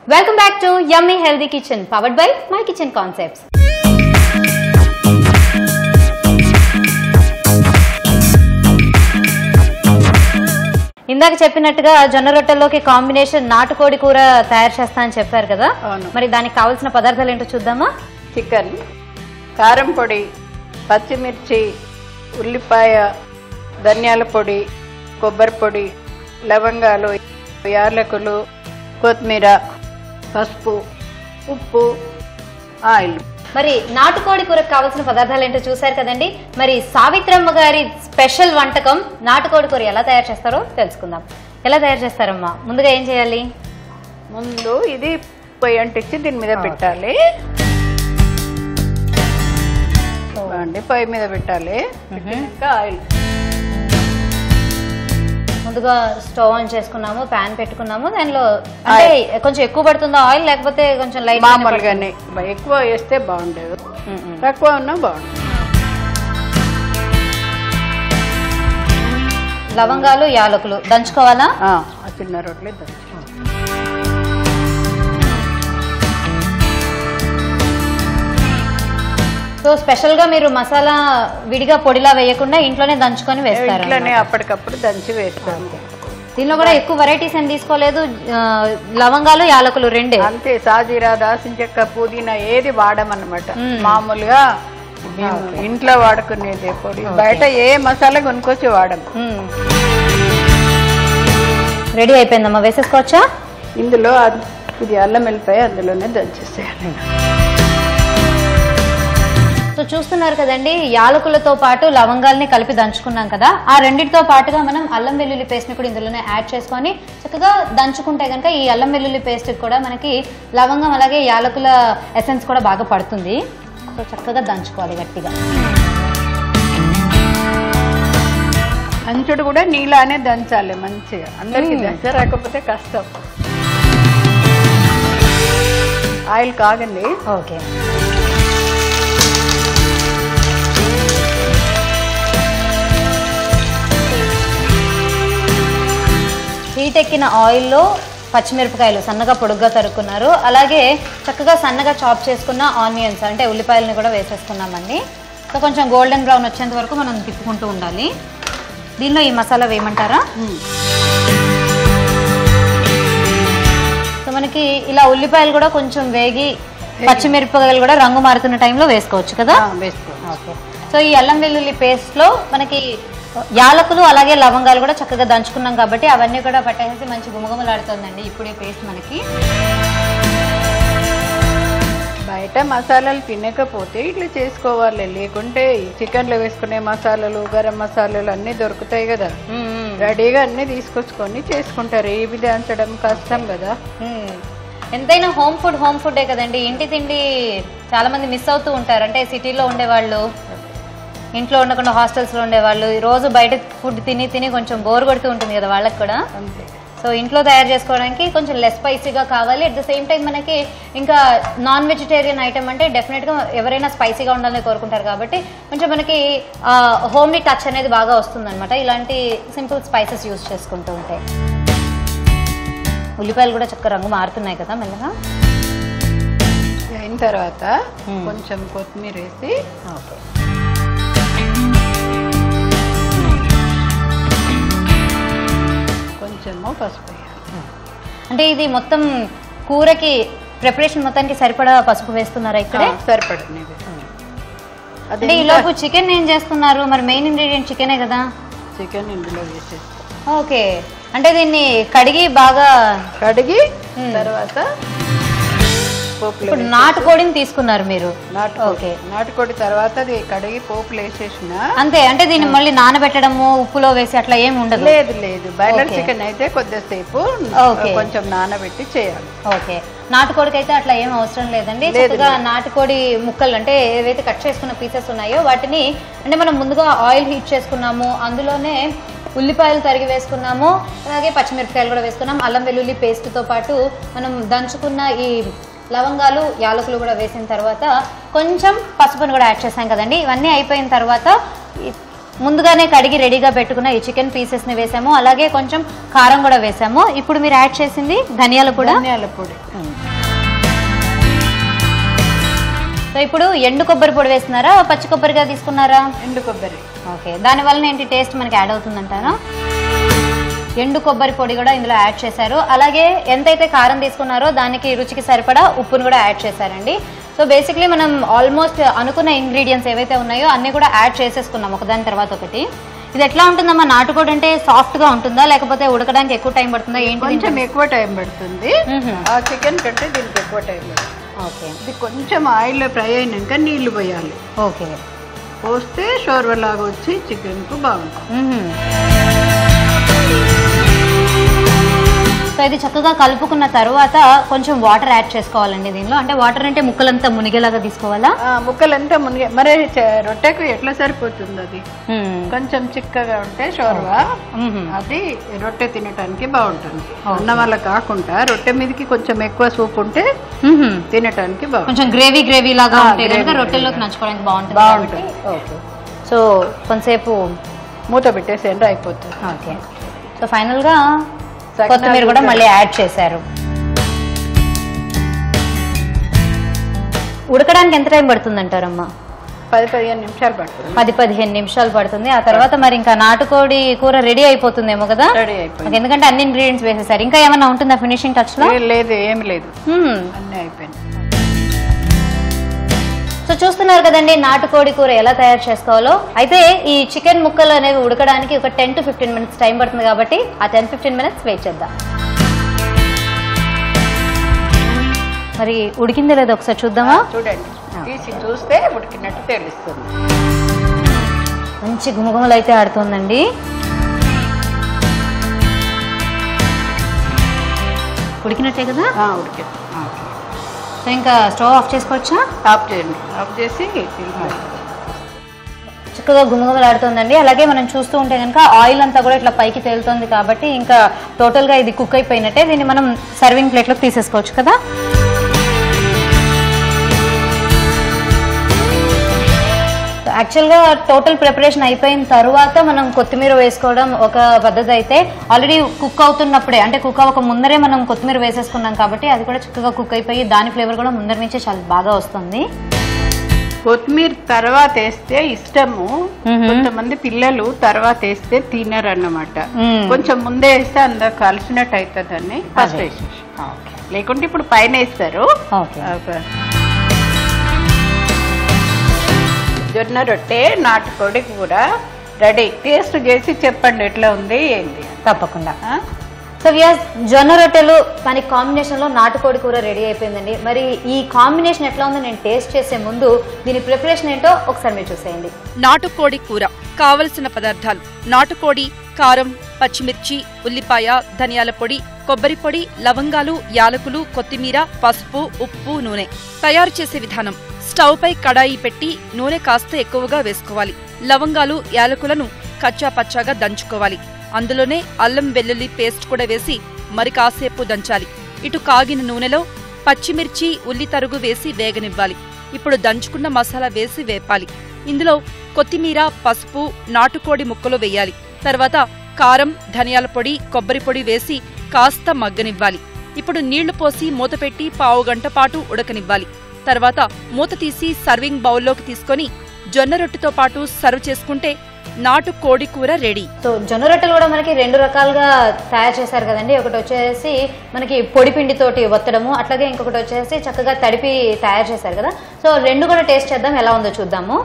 Welcome back to yummy healthy kitchen powered by my kitchen concepts ఇందాక చెప్పినట్టుగా జొన్న రొట్టెల్లోకి combination నాటుకోడి కూర తయారు చేస్తా అని చెప్పారు కదా అవును. మరి దానికి కావాల్సిన పదార్థాలు ఏంటో చూద్దామా చికెన్ కారం పొడి పచ్చిమిర్చి ఉల్లిపాయ ధనియాల పొడి కొబ్బరి పొడి లవంగాలు యాలకులు కొత్తిమీర పసుపు ఉప్పు ఆయిల్ మరి నాటుకోడి కూరకు కావాల్సిన పదార్థాలు ఏంటో చూశారు కదండి మరి సావిత్రమ్మ గారి స్పెషల్ వంటకం నాటుకోడి కూర ఎలా తయారు చేస్తారో తెలుసుకుందాం ఎలా తయారు చేస్తారమ్మా ముందుగా ఏం చేయాలి ముందు ఇది పొయ్యి అంటించి దీని మీద పెట్టాలి అండి పొయ్యి మీద పెట్టాలి పెట్టినాక ఆయిల్ ముందుగా స్టవ్ ఆన్ చేసుకున్నాము ప్యాన్ పెట్టుకున్నాము దానిలో అంటే కొంచెం ఎక్కువ పడుతుందా ఆయిల్ లేకపోతే కొంచెం లైట్ మామూలుగానే ఎక్కువ వేస్తే బాగుండేది తక్కువ ఉన్నా బాగుండేది లవంగాలు యాలకులు దంచుకోవాలా ఆ ఆ చిన్న రొట్టెలు దంచి సో స్పెషల్ గా మీరు మసాలా విడిగా పొడిలా వేయకుండా ఇంట్లోనే దంచుకొని వేస్తారు ఇంట్లోనే అప్పటికప్పుడు దంచి వేస్తాము దీనిలో కూడా ఎక్కువ వెరైటీస్ ఏం తీసుకోలేదు ఆ, లవంగాలు యాలకులు రెండే అంతే సాజీరా దాసిన చెక్క పుదీనా ఏది వాడమన్నమాట మామూలుగా మేము ఇంట్లో వాడుకునేది పొడి బయట ఏ మసాలా కొనుక్కొచ్చి వాడము రెడీ అయిపోయిందమ్మా వేసేసుకోవచ్చా ఇందులో అద్- ఇది అల్లం వెల్లిపాయ అందులోనే దంచేసేయాలి సో చూస్తున్నారు కదండి యాలకులతో పాటు లవంగాల్ని కలిపి దంచుకున్నాం కదా ఆ రెండింటితో పాటుగా మనం అల్లం వెల్లుల్లి పేస్ట్ ని కూడా ఇందులోనే యాడ్ చేసుకొని చక్కగా దంచుకుంటే కనుక ఈ అల్లం వెల్లుల్లి పేస్ట్ కూడా మనకి లవంగం అలాగే యాలకుల ఎసెన్స్ కూడా బాగా పడుతుంది సో చక్కగా దంచుకోవాలి గట్టిగా దంచుడు కూడా నీలానే దంచాలి మంచిగా అందరికి దంచరాకపోతే కష్టం ఆయిల్ కాగండి ఓకే హీట్ ఎక్కిన ఆయిల్లో పచ్చిమిరపకాయలు సన్నగా పొడుగ్గా తరుక్కున్నారు అలాగే చక్కగా సన్నగా చాప్ చేసుకున్న ఆనియన్స్ అంటే ఉల్లిపాయలని కూడా వేసేసుకున్నామండి సో కొంచెం గోల్డెన్ బ్రౌన్ వచ్చేంత వరకు మనం తిప్పుకుంటూ ఉండాలి దీనిలో ఈ మసాలా వేయమంటారా సో మనకి ఇలా ఉల్లిపాయలు కూడా కొంచెం వేగి పచ్చిమిరపకాయలు కూడా రంగు మారుతున్న టైంలో వేసుకోవచ్చు కదా ఆ, వేసుకో ఓకే సో ఈ అల్లం వెల్లుల్లి పేస్ట్లో మనకి యాలకులు అలాగే లవంగాలు కూడా చక్కగా దంచుకున్నాం కాబట్టి అవన్నీ కూడా పట్టేసి మంచి గుమగుమలాడుతుందండి ఇప్పుడు ఈ పేస్ట్ మనకి బయట మసాలాలు తినకపోతే ఇట్లా చేసుకోవాలి లేకుంటే ఈ చికెన్లో వేసుకునే మసాలాలు గరం మసాలాలు అన్నీ దొరుకుతాయి కదా రెడీగా అన్నీ తీసుకొచ్చుకొని చేసుకుంటారు ఇవి దంచడం కష్టం కదా మ్మ్. ఎంతైనా హోమ్ ఫుడ్ హోమ్ ఫుడే కదండి ఇంటి తిండి చాలా మంది మిస్ అవుతూ ఉంటారు అంటే సిటీలో ఉండేవాళ్ళు ఇంట్లో ఉండకుండా హాస్టల్స్లో ఉండేవాళ్ళు ఈ రోజు బయట ఫుడ్ తిని తిని కొంచెం బోర్ కొడుతూ ఉంటుంది కదా వాళ్ళకి కూడా అంతే సో ఇంట్లో తయారు చేసుకోవడానికి కొంచెం లెస్ స్పైసీగా కావాలి అట్ ద సేమ్ టైం మనకి ఇంకా నాన్ వెజిటేరియన్ ఐటమ్ అంటే డెఫినెట్గా ఎవరైనా స్పైసీగా ఉండాలని కోరుకుంటారు కాబట్టి కొంచెం మనకి హోమ్లీ టచ్ అనేది బాగా వస్తుందన్నమాట ఇలాంటి సింపుల్ స్పైసెస్ యూస్ చేసుకుంటూ ఉంటే ఉల్లిపాయలు కూడా చక్కగా రంగు మారుతున్నాయి కదా మెల్లగా అయిన తర్వాత కొంచెం కొత్తిమీర వేసి ఓకే కొంచెము పసుపు వేయాలి అంటే ఇది మొత్తం కూరకి ప్రిపరేషన్ మొత్తానికి సరిపడా పసుపు వేస్తున్నారా ఇక్కడే ఆ, సరిపడుతుంది ఇది. అది అంటే ఈలోపు చికెన్ ఏం చేస్తున్నారు మరి మెయిన్ ఇంగ్రీడియంట్ చికెనే కదా చికెన్ ఇందులో వేసేస్తాం ఓకే అంటే దీన్ని కడిగి బాగా కడిగి తర్వాత పోపులో ఇప్పుడు నాటుకోడిని తీసుకున్నారు మీరు నాటుకోడి ఓకే. నాటుకోడి తర్వాత అది కడిగి పోపులు వేసేసిన అంతే అంటే దీన్ని మళ్ళీ నానబెట్టడము ఉప్పులో వేసి అట్లా ఏం ఉండదు లేదు లేదు బాయిలర్ ఓకే. చికెన్ అయితే కొద్దిసేపు ఓకే. కొంచెం నానబెట్టి చేయాలి ఓకే నాటుకోడికి అయితే అట్లా ఏం అవసరం లేదండి లేదు, చక్కగా నాటుకోడి ముక్కలు అంటే ఏవైతే కట్ చేసుకున్న పీసెస్ ఉన్నాయో వాటిని అంటే మనం ముందుగా ఆయిల్ హీట్ చేసుకున్నాము అందులోనే ఉల్లిపాయలు తరిగి వేసుకున్నాము అలాగే పచ్చిమిరపకాయలు కూడా వేసుకున్నాం అల్లం వెల్లుల్లి పేస్ట్తో పాటు మనం దంచుకున్న ఈ లవంగాలు యాలకులు కూడా వేసిన తర్వాత కొంచెం పసుపును కూడా యాడ్ చేసాం కదండి ఇవన్నీ అయిపోయిన తర్వాత ఈ ముందుగానే కడిగి రెడీగా పెట్టుకున్న ఈ చికెన్ పీసెస్ని వేసాము అలాగే కొంచెం కారం కూడా వేసాము ఇప్పుడు మీరు యాడ్ చేసింది ధనియాలు కూడా ధనియాల పొడి సో ఇప్పుడు ఎండు కొబ్బరి పొడి వేస్తున్నారా పచ్చి కొబ్బరిగా తీసుకున్నారా ఎండు కొబ్బరి ఓకే దాని వలన ఏంటి టేస్ట్ మనకి యాడ్ అవుతుందంటారా ఎండు కొబ్బరి పొడి కూడా ఇందులో యాడ్ చేశారు అలాగే ఎంతైతే కారం తీసుకున్నారో దానికి రుచికి సరిపడా ఉప్పును కూడా యాడ్ చేశారండి సో బేసిక్లీ మనం ఆల్మోస్ట్ అనుకున్న ఇంగ్రీడియంట్స్ ఏవైతే ఉన్నాయో అన్నీ కూడా యాడ్ చేసేసుకున్నాం ఒకదాని తర్వాత ఒకటి ఇది ఎట్లా ఉంటుందమ్మా నాటుకోడి అంటే సాఫ్ట్ గా ఉంటుందా లేకపోతే ఉడకడానికి ఎక్కువ టైం పడుతుందా ఏంటి కొంచెం ఎక్కువ టైం పడుతుంది మ్మ్. ఆ చికెన్ కంటే దీనికి ఎక్కువ టైం పడుతుంది ఓకే ఇది కొంచెం ఆయిల్లో ఫ్రై అయినాక నీళ్లు పోయాలి ఓకే పోస్తే షోర్వ లాగా వచ్చి చికెన్కు బాగుంటుంది మ్మ్. సో ఇది చక్కగా కలుపుకున్న తర్వాత కొంచెం వాటర్ యాడ్ చేసుకోవాలండి దీనిలో అంటే వాటర్ అంటే ముక్కలంతా మునిగేలాగా తీసుకోవాలా ఆ, ముక్కలంతా మునిగే మరి చ- రొట్టెకు ఎట్లా సరిపోతుంది అది మ్మ్. కొంచెం చిక్కగా ఉంటే షోర్వ మ్మ్. అది రొట్టె తినటానికి బాగుంటుంది అన్నం వల్ల కాకుండా రొట్టె మీదకి కొంచెం ఎక్కువ సూప్ ఉంటే మ్మ్. తినటానికి బాగుంటుంది కొంచెం గ్రేవీ గ్రేవీ లాగా ఆ, ఉంటే కనుక gravy, రొట్టెల్లోకి నంచుకోవడానికి బాగుంటుంది బాగుంటుంది. కాబట్టి ఓకే సో కొంతసేపు మూత పెట్టేసేయండి అయిపోతుంది ఓకే సో ఫైనల్ గా సకినాలు కొత్తిమీర కూడా కూడా. మళ్ళీ యాడ్ చేశారు ఉడకడానికి ఎంత టైం పడుతుంది అంటారమ్మా పది పదిహేను నిమిషాలు పడుతుంది పది పదిహేను నిమిషాలు పడుతుంది ఆ తర్వాత మరి ఇంకా నాటుకోడి కూర రెడీ అయిపోతుందేమో కదా రెడీ అయిపోయింది ఓకే, ఎందుకంటే అన్ని ఇంగ్రీడియంట్స్ వేసేసారు ఇంకా ఏమైనా ఉంటుందా ఫినిషింగ్ టచ్ లో ఏ- లేదు ఏమి లేదు హ్మ్. అన్నీ అయిపోయింది సో చూస్తున్నారు కదండి నాటుకోడి కూర ఎలా తయారు చేసుకోవాలో అయితే ఈ చికెన్ ముక్కలు అనేవి ఉడకడానికి ఒక ten to fifteen minutes time పడుతుంది కాబట్టి ఆ టెన్ ఫిఫ్టీన్ మినిట్స్ వెయిట్ చేద్దాం మరి ఉడికిందో లేదో ఒకసారి చూద్దామా చూడండి తీసి చూస్తే ఉడికినట్టు తెలుస్తుంది మంచి గుమగుమలు అయితే ఆడుతుందండి ఉడికినట్టే కదా ఆ, ఉడికింది ఆ, ఓకే. సో ఇంకా స్టవ్ ఆఫ్ చేసుకోవచ్చా ఆఫ్ చేయండి ఆఫ్ చేసి తీసేయండి. చక్కగా గుమగుమలాడుతుందండి అలాగే మనం చూస్తూ ఉంటే కనుక ఆయిల్ అంతా కూడా ఇట్లా పైకి తేలుతుంది కాబట్టి ఇంకా టోటల్గా ఇది కుక్ అయిపోయినట్టే దీన్ని మనం సర్వింగ్ ప్లేట్లోకి తీసేసుకోవచ్చు కదా యాక్చువల్గా టోటల్ ప్రిపరేషన్ అయిపోయిన తర్వాత మనం కొత్తిమీర వేసుకోవడం ఒక పద్ధతి అయితే ఆల్రెడీ కుక్ అవుతున్నప్పుడే అంటే కుక్ అవ్వక ముందరే మనం కొత్తిమీర వేసేసుకున్నాం కాబట్టి అది కూడా చక్కగా కుక్ అయిపోయి దాని ఫ్లేవర్ కూడా ముందర నుంచే చాలా బాగా వస్తుంది కొత్తిమీర తర్వాత వేస్తే ఇష్టము మ్మ్. కొంతమంది పిల్లలు తర్వాత వేస్తే తినరు అన్నమాట మ్మ్. కొంచెం ముందే వేస్తే అందరు కలిసినట్టు అవుతుందని ఫస్ట్ అదే. వేసేసి లేకుంటే ఇప్పుడు పైన వేస్తారు ఓకే ఒక- జొన్న రొట్టె నాటుకోడి కూర రెడీ టేస్ట్ చేసి చెప్పండి ఎట్లా ఉంది ఏంటి తప్పకుండా ఆ? సో వ్యాస్ జొన్న రొట్టెలు మనకి కాంబినేషన్ లో నాటుకోడి కూర రెడీ అయిపోయిందండి మరి ఈ కాంబినేషన్ ఎట్లా ఉందో నేను టేస్ట్ చేసే ముందు దీని ప్రిపరేషన్ ఏంటో ఒకసారి మీరు చూసేయండి నాటుకోడి కూర కావలసిన పదార్థాలు నాటుకోడి కారం పచ్చిమిర్చి ఉల్లిపాయ ధనియాల పొడి కొబ్బరి పొడి లవంగాలు యాలకులు కొత్తిమీర పసుపు ఉప్పు నూనె తయారు చేసే విధానం స్టవ్ పై కడాయి పెట్టి నూనె కాస్త ఎక్కువగా వేసుకోవాలి లవంగాలు యాలకులను కచ్చా పచ్చాగా దంచుకోవాలి అందులోనే అల్లం వెల్లుల్లి పేస్ట్ కూడా వేసి మరి కాసేపు దంచాలి ఇటు కాగిన నూనెలో పచ్చిమిర్చి ఉల్లి తరుగు వేసి వేగనివ్వాలి ఇప్పుడు దంచుకున్న మసాలా వేసి వేపాలి ఇందులో కొత్తిమీర పసుపు నాటుకోడి ముక్కలు వేయాలి తర్వాత కారం ధనియాల పొడి కొబ్బరి పొడి వేసి కాస్త మగ్గనివ్వాలి ఇప్పుడు నీళ్లు పోసి మూత పెట్టి పావు గంట పాటు ఉడకనివ్వాలి తర్వాత మూత తీసి సర్వింగ్ బౌల్లోకి తీసుకొని జొన్న రొట్టెతో పాటు సర్వ్ చేసుకుంటే నాటు కోడి కూర రెడీ సో జొన్న రొట్టెలు కూడా మనకి రెండు రకాలుగా తయారు చేశారు కదండి ఒకటి వచ్చేసి మనకి పొడి పిండితోటి వత్తడము అట్లాగే ఇంకొకటి వచ్చేసి చక్కగా తడిపి తయారు చేశారు కదా సో రెండు కూడా టేస్ట్ చేద్దాం ఎలా ఉందో చూద్దాము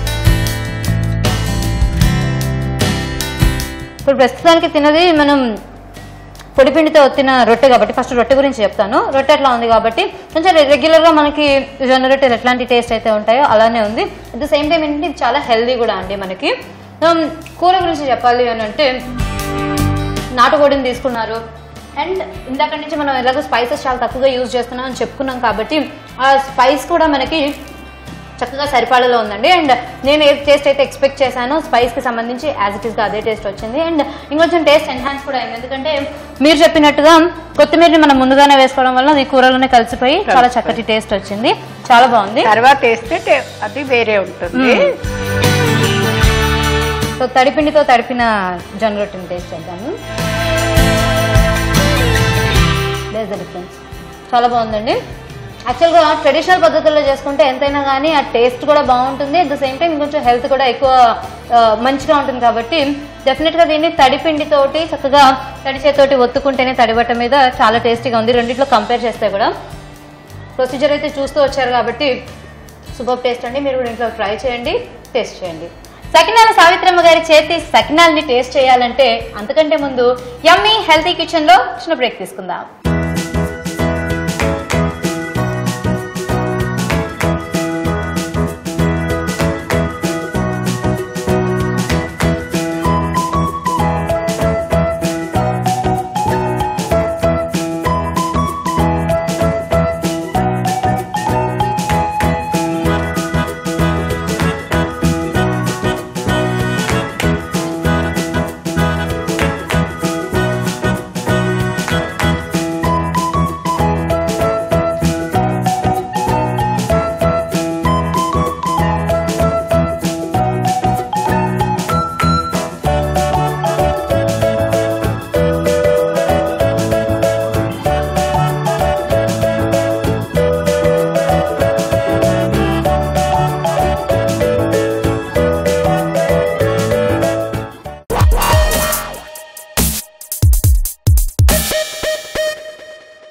ఇప్పుడు ప్రస్తుతానికి తినది మనం పొడిపిండితో వచ్చిన రొట్టె కాబట్టి ఫస్ట్ రొట్టె గురించి చెప్తాను రొట్టె ఎట్లా ఉంది కాబట్టి కొంచెం రెగ్యులర్గా మనకి జొన్న రొట్టెలు ఎట్లాంటి టేస్ట్ అయితే ఉంటాయో అలానే ఉంది అట్ ద సేమ్ టైం ఏంటంటే ఇది చాలా హెల్దీ కూడా అండి మనకి Um, కూర గురించి చెప్పాలి అని అంటే నాటుకోడిని తీసుకున్నారు అండ్ ఇందాక నుంచి మనం ఎలాగో స్పైసెస్ చాలా తక్కువగా యూజ్ చేస్తున్నాం అని చెప్పుకున్నాం కాబట్టి ఆ స్పైస్ కూడా మనకి చక్కగా సరిపాడలో ఉందండి అండ్ నేను ఏ టేస్ట్ అయితే ఎక్స్పెక్ట్ చేశానో స్పైస్కి సంబంధించి యాజ్ ఇట్ ఈస్గా అదే టేస్ట్ వచ్చింది అండ్ ఇంకొంచెం టేస్ట్ ఎన్హాన్స్ కూడా అయింది ఎందుకంటే మీరు చెప్పినట్టుగా కొత్తిమీరని మనం ముందుగానే వేసుకోవడం వల్ల అది కూరలోనే కలిసిపోయి చాలా చక్కటి టేస్ట్ వచ్చింది చాలా బాగుంది తర్వాత వేస్తే టే- అది వేరే ఉంటుంది సో తడిపిండితో తడిపిన జొన్న రొట్టెని టేస్ట్ చేద్దాము దేస్ ద డిఫరెన్స్ చాలా బాగుందండి యాక్చువల్గా ట్రెడిషనల్ పద్ధతుల్లో చేసుకుంటే ఎంతైనా కానీ ఆ టేస్ట్ కూడా బాగుంటుంది అట్ ద సేమ్ టైం కొంచెం హెల్త్ కూడా ఎక్కువ ఆ, మంచిగా ఉంటుంది కాబట్టి డెఫినెట్గా దీన్ని తడిపిండితోటి చక్కగా తడి చేతితోటి ఒత్తుకుంటేనే తడిబట్ట మీద చాలా టేస్టీగా ఉంది రెండిట్లో కంపేర్ చేస్తే కూడా ప్రొసీజర్ అయితే చూస్తూ వచ్చారు కాబట్టి సూపర్ టేస్ట్ అండి మీరు కూడా ఇంట్లో ట్రై చేయండి టేస్ట్ చేయండి సకినాల సావిత్రమ్మ గారి చేతి సకినాల్ని టేస్ట్ చేయాలంటే అంతకంటే ముందు యమ్మీ హెల్తీ కిచెన్లో చిన్న బ్రేక్ తీసుకుందాం